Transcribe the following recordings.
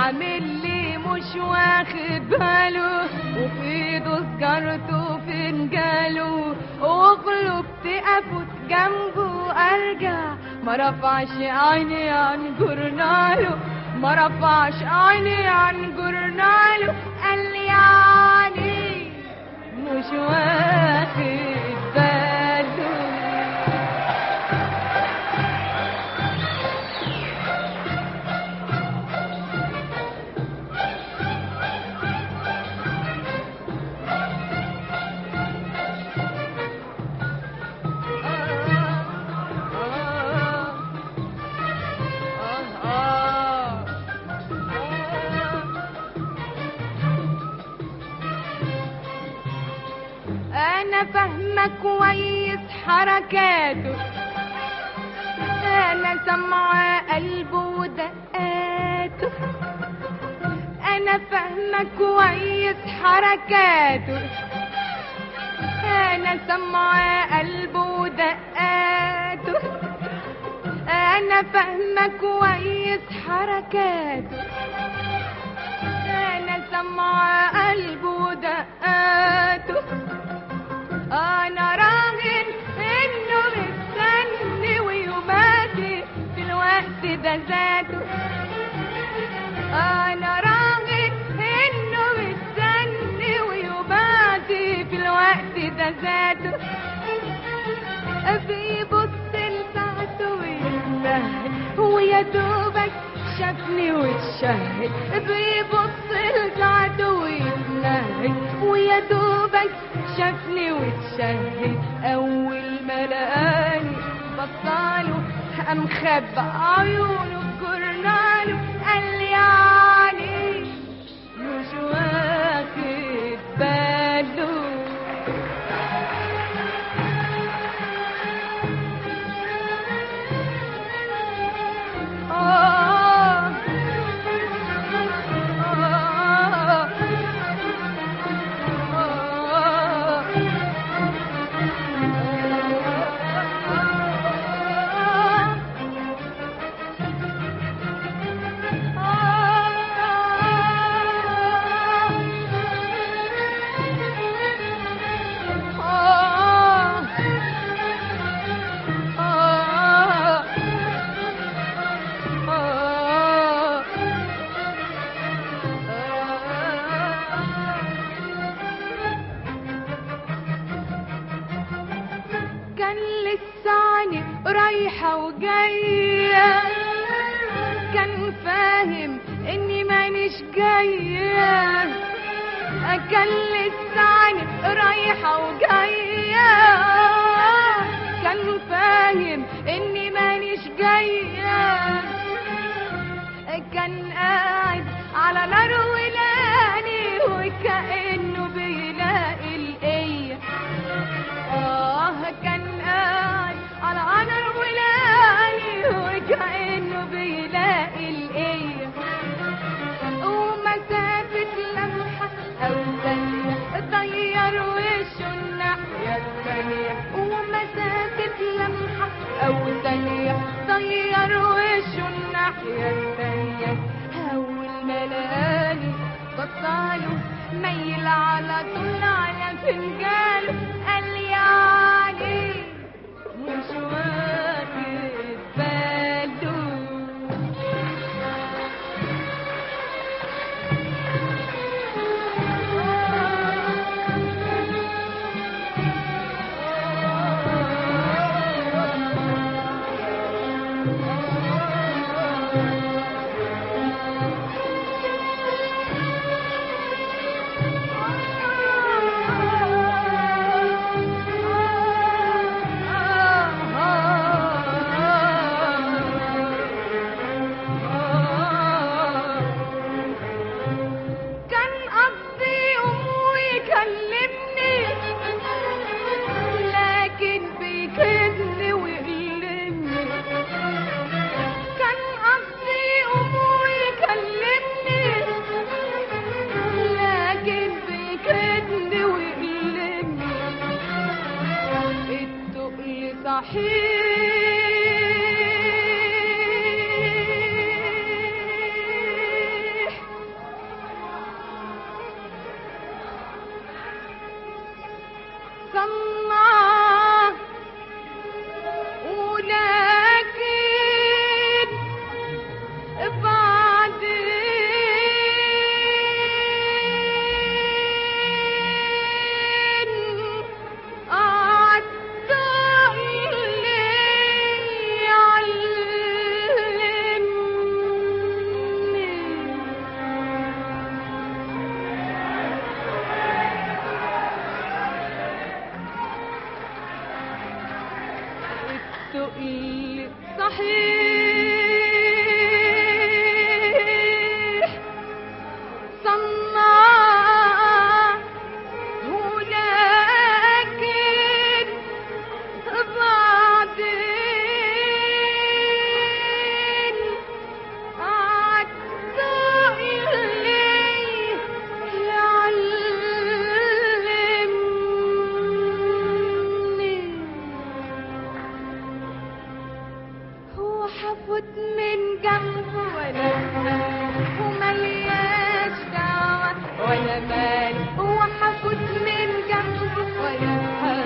عامل لي مش واخد باله وفي ايده سجارته فنجاله وغلبت افوت جنبه ارجع ما رفعش عيني عن جورناله ما رفعش عيني عن جورناله قال لي يعني مش واخد باله انا فاهمه كويس حركاته انا سامعه قلبه ودقاته انا فاهمه كويس حركاته انا سامعه قلبه ودقاته انا فاهمه كويس حركاته انا سامعه قلبه ودقاته انا راهن انه مستني ويباتي في الوقت ده ذاته انا راهن انه مستني ويباتي في الوقت ده ذاته بيبص لساعته ويتمهد ويا دوبك شافني واتشهد بيبص لساعته ويتمهد ويا دوبك شافني واتشهد اول ما لقاني بصاله قام خبى عيونه بجرناله قال لي يعني مش واخد باله آه آه آه كان لساني رايحة وجاية كان فاهم اني مانيش جاية كان لساني رايحة وجاية كان فاهم اني مانيش جاية كان قاعد على نار ولاني وكأنه بيلاقي القية آه كان قاعد على نار ولاني وكأنه بيلاقي القية ومسافة لمحة أو ثانية طير وشه الناحية الثانية ومسافة لمحة أو ثانية طير وشه الناحية الثانية أول ما لقاني بصاله ميل على طول على فنجاله قال لي يعني مش واخد باله اللؤلؤ صحيح صنع ولكن بعدين عدى إليه يعلمني هو حفوت من جنبه ولا وملياش دعوة ولا مالي هو حفوت من جنبه ولا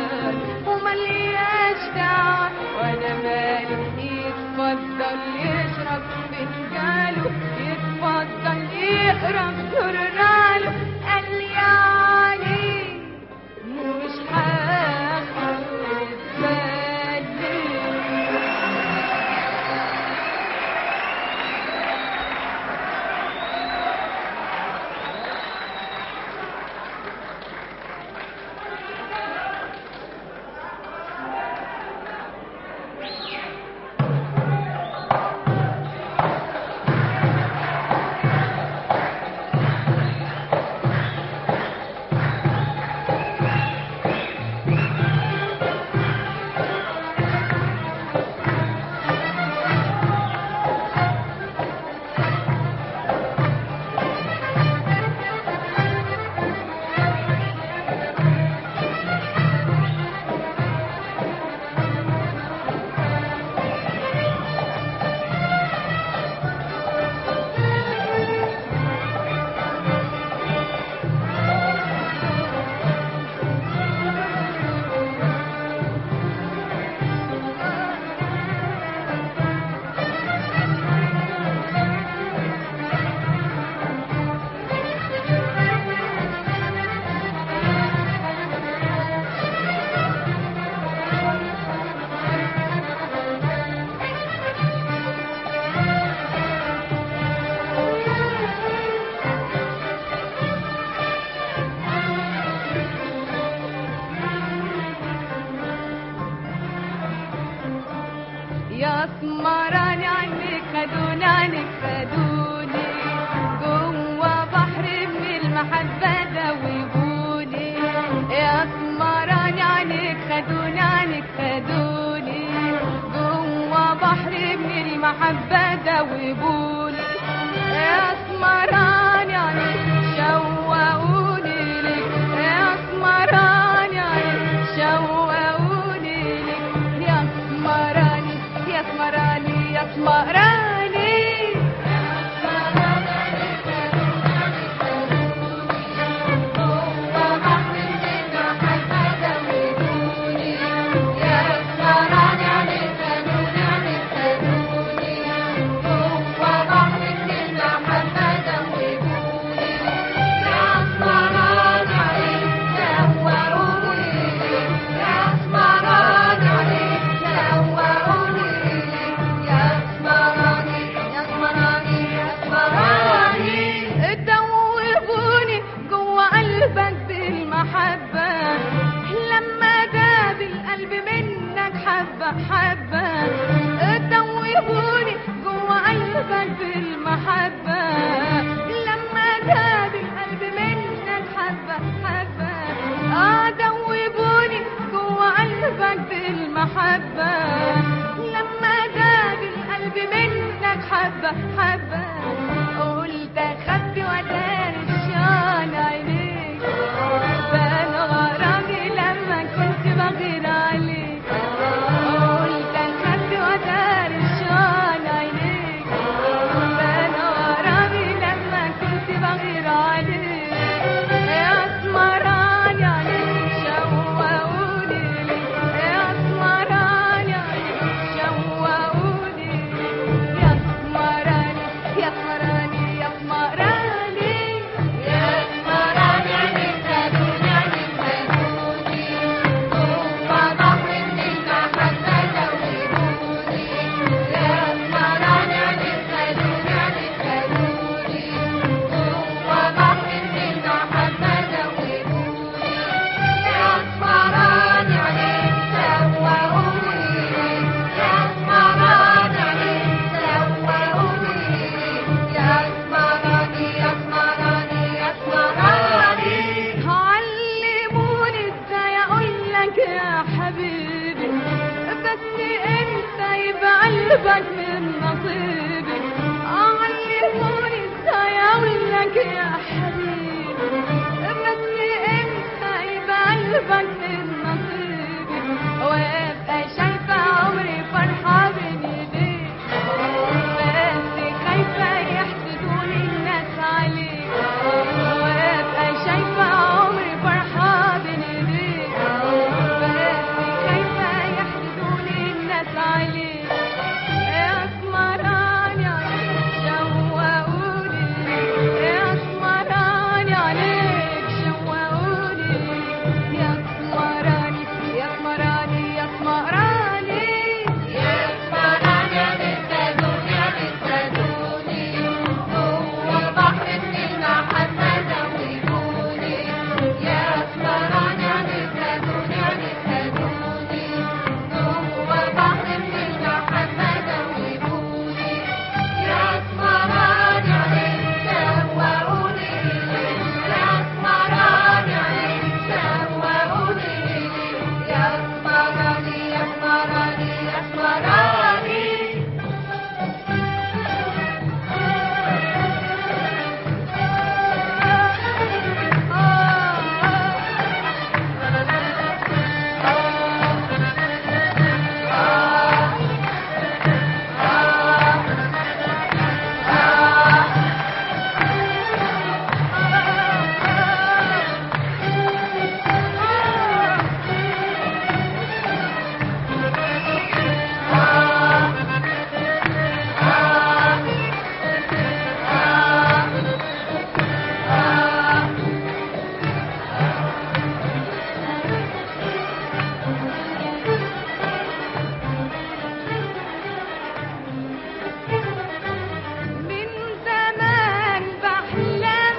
وملياش دعوة ولا مالي يتفضل يشرب فنجاله يتفضل يقرا جورناله قال يعني مش هاخد بالي يا اسمراني عنك خدوني عنك خدوني جوا بحر من المحبة دوبوني يا اسمراني عنك خدوني عنك خدوني جوا بحر من المحبة دوبوني يا اسمراني عنك شوقوني لك يا اسمراني عنك شوقوني لك يا اسمراني يا اسمراني يا اسمراني Yeah. قلبك من نصيبي علموني ازاي اقول لك يا حبيبي بس انت يبقى قلبك من نصيبي وابقى شايفه عمري فرحه بين ايديك بس خايفه يحسدوني الناس عليك وابقى شايفه عمري فرحه بين ايديك بس خايفه يحسدوني الناس عليك يا اسمراني عليك شوقوني يا اسمراني عليك شوقوني يا اسمراني يا اسمراني يا اسمراني يا اسمراني عليك دنيا بتسدوني هو بحر من المحبة دوبوني يا اسمراني عليك دنيا بتسدوني هو بحر من المحبة دوبوني يا اسمراني عليك شوقوني يا اسمراني عليك شوقوني يا اسمراني يا اسمراني يا اسمراني من زمان بحلم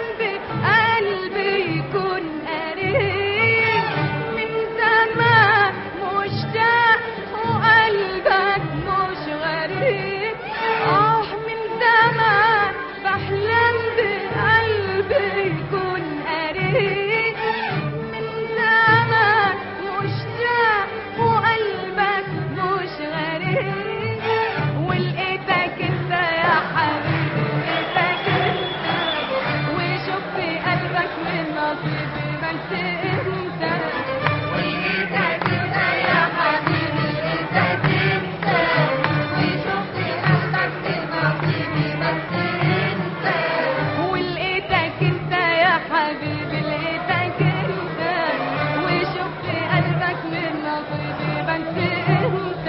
بقلبي يكون قريب من زمان مشتاق وقلبك مش غريب اه من زمان بحلم بقلبي يكون قريب من زمان مشتاق وقلبك مش غريب ولقيتك انت يا حبيبي لقيتك انت وشفت قلبك من نصيبي بس انت ولقيتك انت يا حبيبي لقيتك انت وشفت قلبك من نصيبي بس انت ولقيتك انت يا حبيبي لقيتك انت وشفت قلبك من نصيبي بس انت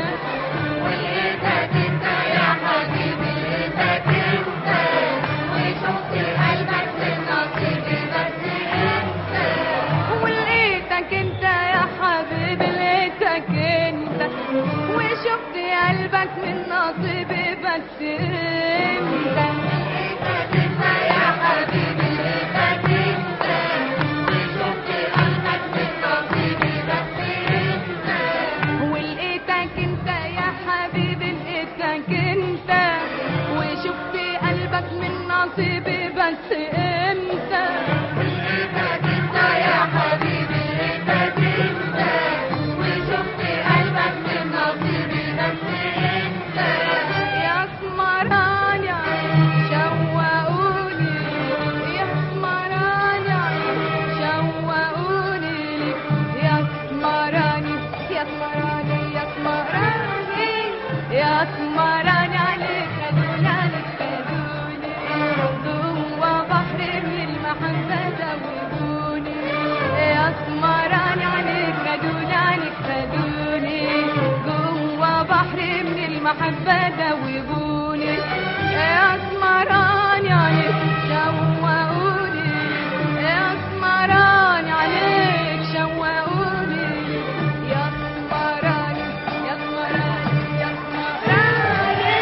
ولقيتك انت يا حبيبي لقيتك انت وشفت قلبك من نصيبي بس انت ولقيتك انت يا حبيبي لقيتك انت وشفت قلبك من نصيبي بس انت لقيتك انت يا حبيبي لقيتك انت وشفت قلبك من نصيبي بس انت ولقيتك انت يا حبيبي لقيتك انت وشفت قلبك من نصيبي بس انت ولقيتك انت يا حبيبي لقيتك انت وشفت قلبك من نصيبي بس انت يا اسمراني شوقوني يا اسمراني شوقوني يا اسمراني يا اسمراني يا اسمراني يا اسمراني عليك ادوني عليك ادوني جوا بحر من المحبة دوبوني يا اسمراني عليك ادوني عليك ادوني جوا بحر من المحبة دوبوني يا اسمراني عليك شوقوني يا اسمراني عليك شوقوني يا اسمراني يا اسمراني يا اسمراني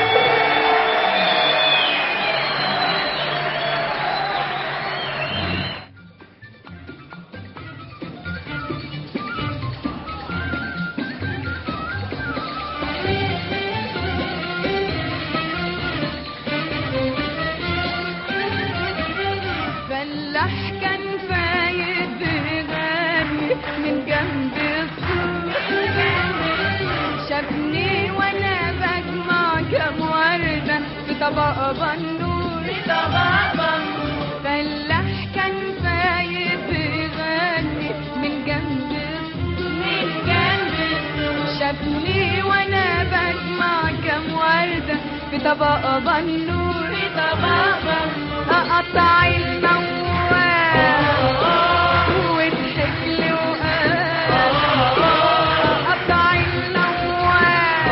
طبق بنور في طبق بنور فلاح كان فايت بيغني من جنب من جنب السور شافني وانا بجمع كام وردة في طبق بنور في طبق بنور اقطع الموال وضحك لي وقال اقطع الموال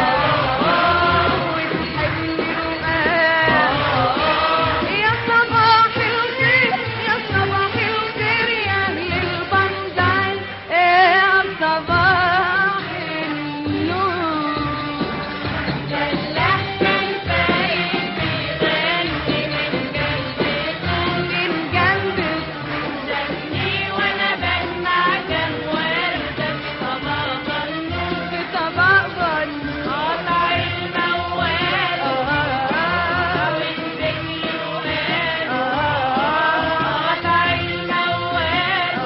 وضحك لي وقال يا صباح الخير يا صباح الخير يا اهل البندر يا صباح النور فلاح كان فايت بيغني من جنب السور من جنب شافني وانا بجمع كام وردة في طبق بنور في طبق بنور قطع الموال والبكر وقال قطع الموال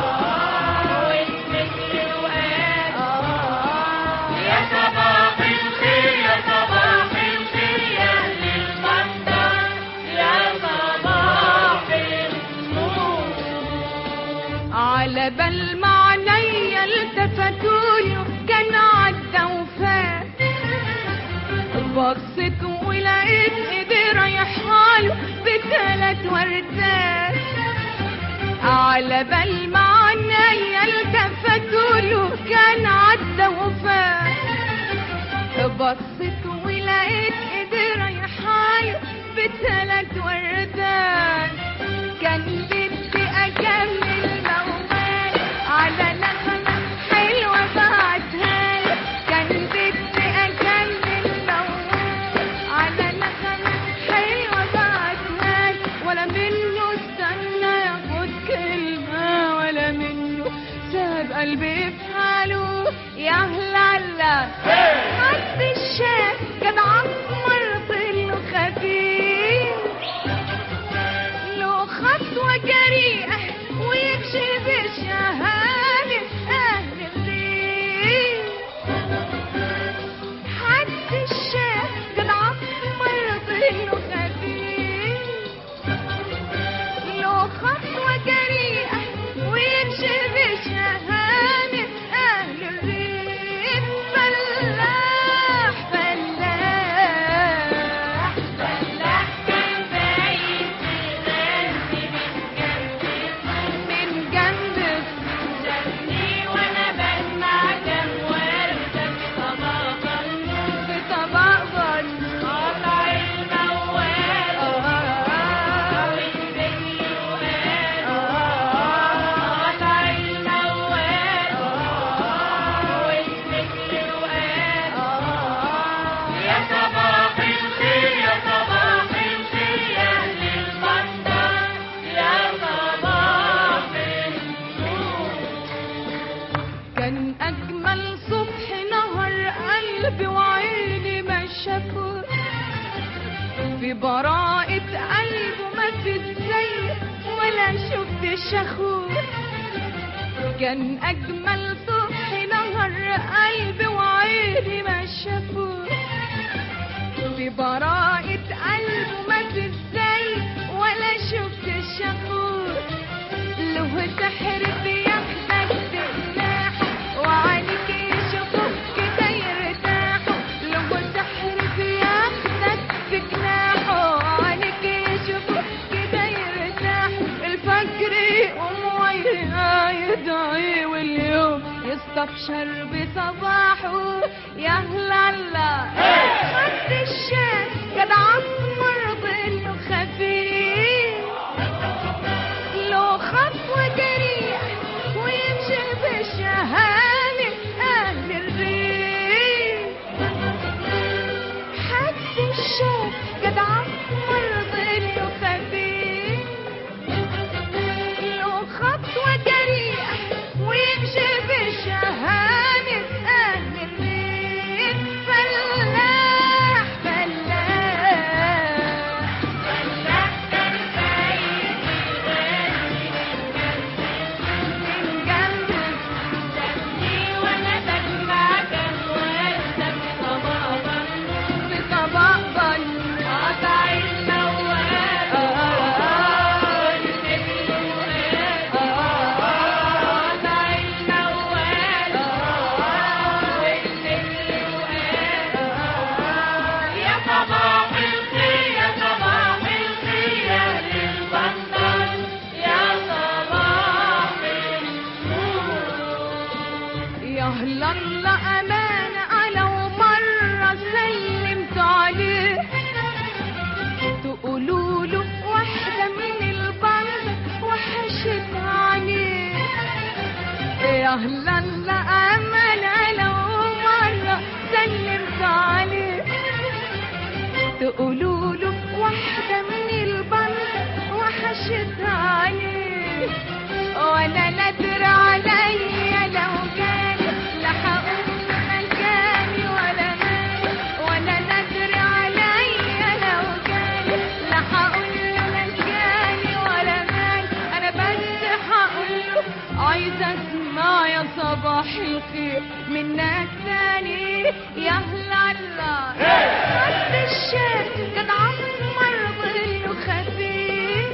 والبكر وقال يا صباح الخير يا صباح الخير يا أهل البندر يا صباح النور على بال معني التفتوا له كان عدى وفات بصيت ولقيت ايدي رايحه له بثلاث وردات على بال معني التفتوا له كان عدى وفات بصيت ولقيت ايدي رايحه له بثلاث وردات كان بدي اكمل موال على نغمة حلوة بعتها له. كان بدي اكمل موال على نغمة حلوة بعتها له. ولا منه استنى ياخد كلمة ولا منه ساب قلبي في حاله يا هلا حد الشاف كان عمر طله خفيف له خطوة جريئة ويكشف الشهادة أهل الريف حد الشاف كان عمر طله خفيف له خطوة جريئة ويكشف الشهادة أهل الريف فلاح فلاح فلاح كان بايت بيغني من من جنب السور جنب شافني وانا بجمع كام وردة في طبق النور في طبق بن قطع الموال والبكر وقال قطع الموال والبكر وقال يا صباح الخير يا صباح الخير يا أهل البندر يا صباح النور كان أجمل صبح نهر قلبي وعيني ما شافه في براءة قلبه ما في زي ولا شفت شخوه كان أجمل صبح نهر قلبي وعيني ما شافه في براءة قلبه ما في زي ولا شفت شخوه له سحر بياخدك بجناحه وعينك يشوفوك كده يرتاحوا له سحر بياخدك بجناحه وعينك يشوفوك كده يرتاحوا الفجر يقوم ويها يدعي واليوم يستبشر بصباحه يا هلا خد الشاي كان عمر ظله خفيف له خطوة جريئة ويمشي بشهامة أهل الريف حد الشاف قد عمر ظله خفيف له خطوة جريئة ويمشي بشهامة أهل الريف فلاح فلاح فلاح كان بايت بيغني من جنب من جنب شافني وانا بجمع كام وردة في طبق النور في طبق بن قطع تقولوا له واحدة من البند وحشت عليه يا اهلا لا امل لو مرة سلمت عليه تقولوا له واحدة من البند وحشت عليه وانا ندر عليا لو كان لا هقول مكاني ولا مالي وانا ندر عليا لو كان لا هقول له مكاني ولا مالي انا بس هقول له عايزه اسمع يا صباح الخير منك تاني يا هلا الله قد الشام قد عمر ظل خفيف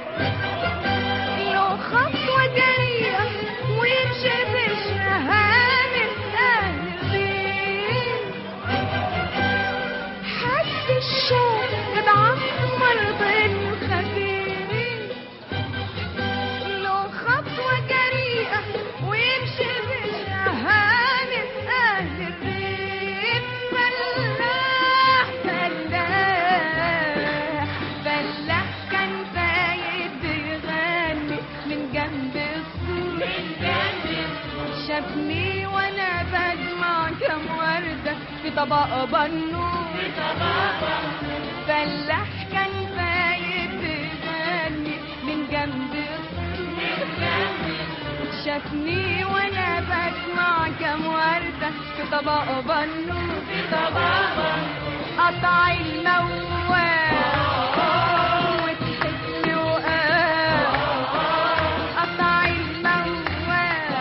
له خطوة جريئة ويمشي بشهامة أهل البيت حد الشوق قد عمر ظل خفيف له خطوة جريئة ويمشي بشهامة أهل الريف فلاح فلاح فلاح كان فايد بيغني من جنب السور شافني وانا بجمع كام وردة في طبق بنور فلاح كان فايد بيغني من جنب السور شافني وانا بسمع كام وردة في طبق بنور في طبق قطع الموال وضحك لي وقال قطع الموال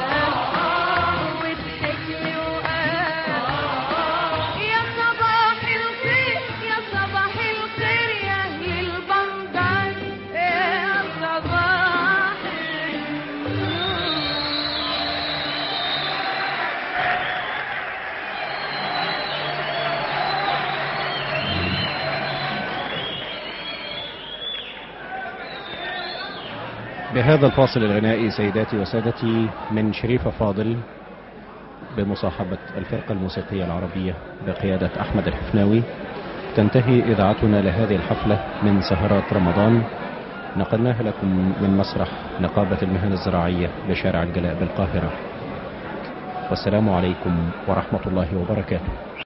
وضحك لي وقال يا صباح الخير يا صباح الخير يا اهل البندر يا صباح النور بهذا الفاصل الغنائي سيداتي وسادتي من شريفة فاضل بمصاحبة الفرقة الموسيقية العربية بقيادة أحمد الحفناوي تنتهي إذاعتنا لهذه الحفلة من سهرات رمضان نقلناها لكم من مسرح نقابة المهن الزراعية بشارع الجلاء بالقاهرة والسلام عليكم ورحمة الله وبركاته